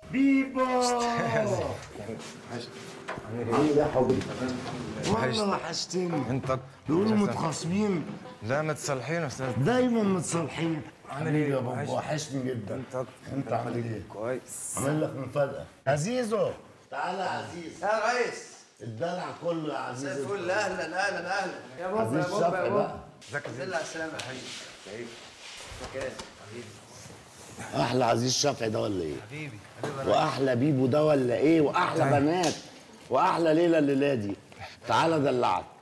بيبو عامل ايه يا حبيبي؟ وحشت. والله وحشتني انت بيقولوا متخاصمين لا متصالحين يا استاذ دايما متصالحين عامل حبيبي ايه؟ يا بابا وحشني. وحشني جدا انت انت عامل ايه؟ كويس عامل لك مفاجأة عزيزو تعالى يا عزيز يا ريس الدلع كله يا عزيز زي الفل اهلا اهلا اهلا يا بابا عزيز يا بابا شفقي يا بقى بابا ازيك يا نزل على السلامة يا حبيبي مكان حبيبي احلى عزيز شفعي ده ولا ايه؟ حبيبي حبيبي واحلى بيبو ده ولا ايه؟ واحلى بنات واحلى ليلى الليله دي تعالى دلعك